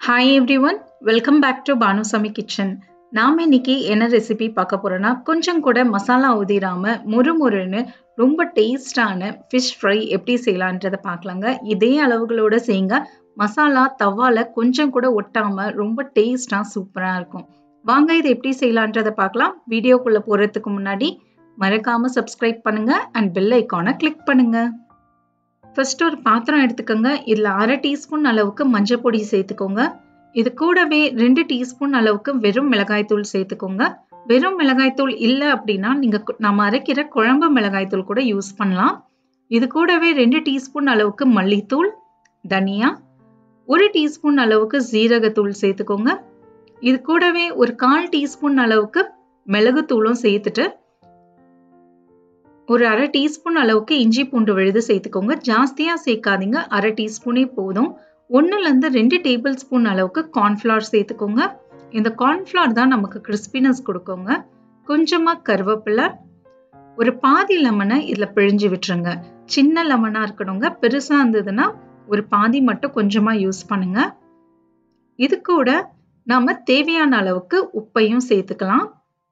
hi everyone welcome back to Bhanusamy kitchen நாம் இன்னைக்கு என்ன ரெசிபி பார்க்க போறோம்னா கொஞ்சம் கூட மசாலா உதிராம முறுமுறுன்னு ரொம்ப டேஸ்டான ஃபிஷ் ஃப்ரை எப்படி செய்யலான்றதை பார்க்கலாங்க இதே அளவுகளோட செய்யுங்க மசாலா தவால கொஞ்சம் கூட ஒட்டாம ரொம்ப டேஸ்டா சூப்பரா இருக்கும் வாங்க இதை எப்படி செய்யலான்றதை பார்க்கலாம் வீடியோக்குள்ள போறதுக்கு முன்னாடி மறக்காம சப்ஸ்கிரைப் பண்ணுங்க அண்ட் பெல் ஐக்கானை கிளிக் பண்ணுங்க ஃபர்ஸ்ட் ஒரு பாத்திரம் எடுத்துக்கோங்க இதில் அரை டீஸ்பூன் அளவுக்கு மஞ்சள் பொடி சேர்த்துக்கோங்க இது கூடவே ரெண்டு டீஸ்பூன் அளவுக்கு வெறும் மிளகாய்த்தூள் சேர்த்துக்கோங்க வெறும் மிளகாய்த்தூள் இல்லை அப்படின்னா நீங்கள் நம்ம அரைக்கிற குழம்பு மிளகாய்த்தூள் கூட யூஸ் பண்ணலாம் இது கூடவே ரெண்டு டீஸ்பூன் அளவுக்கு மல்லித்தூள் தனியா ஒரு டீஸ்பூன் அளவுக்கு ஜீரகத்தூள் சேர்த்துக்கோங்க இது கூடவே ஒரு கால் டீஸ்பூன் அளவுக்கு மிளகுத்தூளும் சேர்த்துட்டு ஒரு அரை டீஸ்பூன் அளவுக்கு இஞ்சி பூண்டு விழுது சேர்த்துக்கோங்க ஜாஸ்தியாக சேர்க்காதீங்க அரை டீஸ்பூனே போதும் ஒன்றுலேருந்து ரெண்டு டேபிள் ஸ்பூன் அளவுக்கு கார்ன்ஃப்ளவர் சேர்த்துக்கோங்க இந்த கார்ன்ஃப்ளவர் தான் நமக்கு கிறிஸ்பினஸ் கொடுக்குங்க கொஞ்சமாக கருவேப்பிலை ஒரு பாதி லெமனை இதில் பிழிஞ்சு விட்டுருங்க சின்ன லெமனாக இருக்கணுங்க பெருசாக இருந்ததுன்னா ஒரு பாதி மட்டும் கொஞ்சமாக யூஸ் பண்ணுங்க இது கூட நாம் தேவையான அளவுக்கு உப்பையும் சேர்த்துக்கலாம்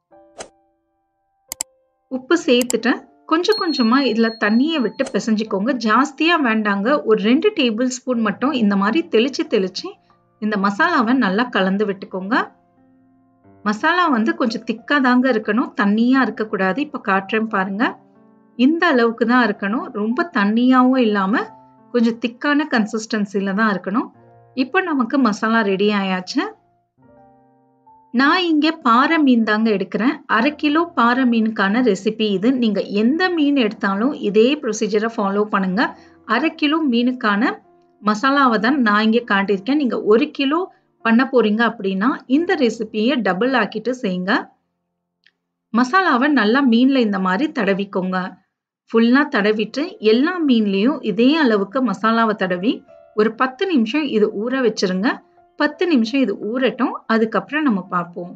உப்பு சேர்த்துட்டு கொஞ்சம் கொஞ்சமாக இதில் தண்ணியை விட்டு பிசைஞ்சிக்கோங்க ஜாஸ்தியாக வேண்டாங்க ஒரு ரெண்டு டேபிள் ஸ்பூன் மட்டும் இந்த மாதிரி தெளித்து தெளித்து இந்த மசாலாவை நல்லா கலந்து விட்டுக்கோங்க மசாலா வந்து கொஞ்சம் திக்காக தாங்க இருக்கணும் தண்ணியாக இருக்கக்கூடாது இப்போ காட்டுறேன் பாருங்க இந்த அளவுக்கு தான் இருக்கணும் ரொம்ப தண்ணியாகவும் இல்லாமல் கொஞ்சம் திக்கான கன்சிஸ்டன்சியில் தான் இருக்கணும் இப்போ நமக்கு மசாலா ரெடி ஆயாச்சு நான் இங்கே பாறை மீன் தாங்க எடுக்கிறேன் அரை கிலோ பாறை மீனுக்கான ரெசிபி இது நீங்கள் எந்த மீன் எடுத்தாலும் இதே ப்ரொசீஜரை ஃபாலோ பண்ணுங்க அரை கிலோ மீனுக்கான மசாலாவை தான் நான் இங்கே காட்டியிருக்கேன் நீங்கள் ஒரு கிலோ பண்ண போறீங்க அப்படின்னா இந்த ரெசிபியை டபுள் ஆக்கிட்டு செய்யுங்க மசாலாவை நல்லா மீனில் இந்த மாதிரி தடவிக்கோங்க ஃபுல்லாக தடவிட்டு எல்லா மீன்லேயும் இதே அளவுக்கு மசாலாவை தடவி ஒரு பத்து நிமிஷம் இது ஊற வச்சிருங்க பத்து நிமிஷம் இது ஊறட்டும் அதுக்கப்புறம் நம்ம பார்ப்போம்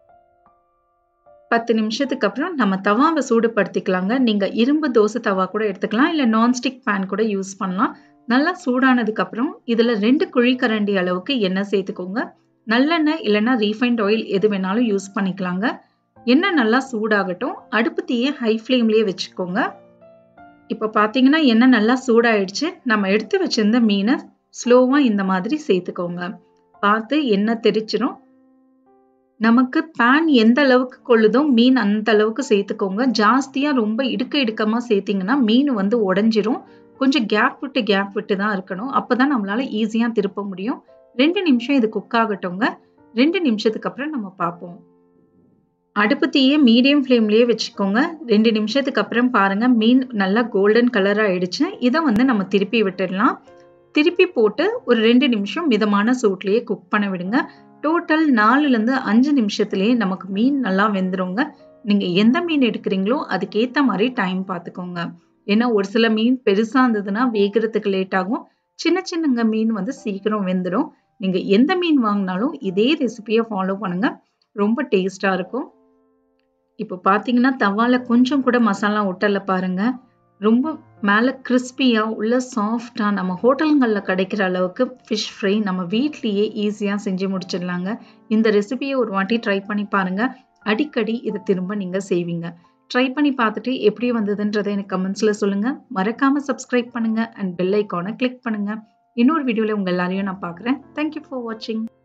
பத்து நிமிஷத்துக்கு அப்புறம் நம்ம தவாவை சூடுபடுத்திக்கலாங்க நீங்கள் இரும்பு தோசை தவா கூட எடுத்துக்கலாம் இல்லை நான்ஸ்டிக் பேன் கூட யூஸ் பண்ணலாம் நல்லா சூடானதுக்கு அப்புறம் இதில் ரெண்டு குழிக்கரண்டி அளவுக்கு எண்ணெய் சேர்த்துக்கோங்க நல்லெண்ணெய் இல்லைன்னா ரீஃபைண்ட் ஆயில் எது வேணாலும் யூஸ் பண்ணிக்கலாங்க எண்ணெய் நல்லா சூடாகட்டும் அடுப்பு தீயை ஹை ஃப்ளேம்லேயே வச்சுக்கோங்க இப்போ பார்த்தீங்கன்னா எண்ணெய் நல்லா சூடாயிடுச்சு நம்ம எடுத்து வச்சிருந்த மீனை ஸ்லோவாக இந்த மாதிரி சேர்த்துக்கோங்க பார்த்து எண்ணெய் தெரிச்சிரும் நமக்கு பேன் எந்த அளவுக்கு கொள்ளுதோ மீன் அந்த அளவுக்கு சேர்த்துக்கோங்க ஜாஸ்தியாக ரொம்ப இடுக்க இடுக்கமாக சேர்த்திங்கன்னா மீன் வந்து உடஞ்சிரும் கொஞ்சம் கேப் விட்டு கேப் விட்டு தான் இருக்கணும் அப்போ தான் நம்மளால ஈஸியாக திருப்ப முடியும் ரெண்டு நிமிஷம் இது குக் ஆகட்டுங்க ரெண்டு நிமிஷத்துக்கு அப்புறம் நம்ம பார்ப்போம் அடுப்பு தீயை மீடியம் ஃப்ளேம்லேயே வச்சுக்கோங்க ரெண்டு நிமிஷத்துக்கு அப்புறம் பாருங்கள் மீன் நல்லா கோல்டன் கலர் ஆயிடுச்சு இதை வந்து நம்ம திருப்பி விட்டுடலாம் திருப்பி போட்டு ஒரு ரெண்டு நிமிஷம் மிதமான சூட்லேயே குக் பண்ண விடுங்க டோட்டல் நாலுலேருந்து அஞ்சு நிமிஷத்துலேயே நமக்கு மீன் நல்லா வெந்துருங்க நீங்கள் எந்த மீன் எடுக்கிறீங்களோ அதுக்கேற்ற மாதிரி டைம் பார்த்துக்கோங்க ஏன்னா ஒரு சில மீன் பெருசாக இருந்ததுன்னா வேகிறதுக்கு லேட் ஆகும் சின்ன சின்னங்க மீன் வந்து சீக்கிரம் வெந்துடும் நீங்கள் எந்த மீன் வாங்கினாலும் இதே ரெசிபியை ஃபாலோ பண்ணுங்கள் ரொம்ப டேஸ்ட்டாக இருக்கும் இப்போ பார்த்தீங்கன்னா தவால கொஞ்சம் கூட மசாலா ஒட்டலை பாருங்கள் ரொம்ப மேலே கிறிஸ்பியாக உள்ள சாஃப்டாக நம்ம ஹோட்டலுங்களில் கிடைக்கிற அளவுக்கு ஃபிஷ் ஃப்ரை நம்ம வீட்லேயே ஈஸியாக செஞ்சு முடிச்சிடலாங்க இந்த ரெசிபியை ஒரு வாட்டி ட்ரை பண்ணி பாருங்கள் அடிக்கடி இதை திரும்ப நீங்கள் செய்வீங்க ட்ரை பண்ணி பார்த்துட்டு எப்படி வந்ததுன்றதை எனக்கு கமெண்ட்ஸில் சொல்லுங்கள் மறக்காமல் சப்ஸ்கிரைப் பண்ணுங்கள் அண்ட் பெல் ஐக்கானை கிளிக் பண்ணுங்கள் இன்னொரு வீடியோவில் உங்கள் எல்லாரையும் நான் பார்க்குறேன் தேங்க்யூ ஃபார் வாட்சிங்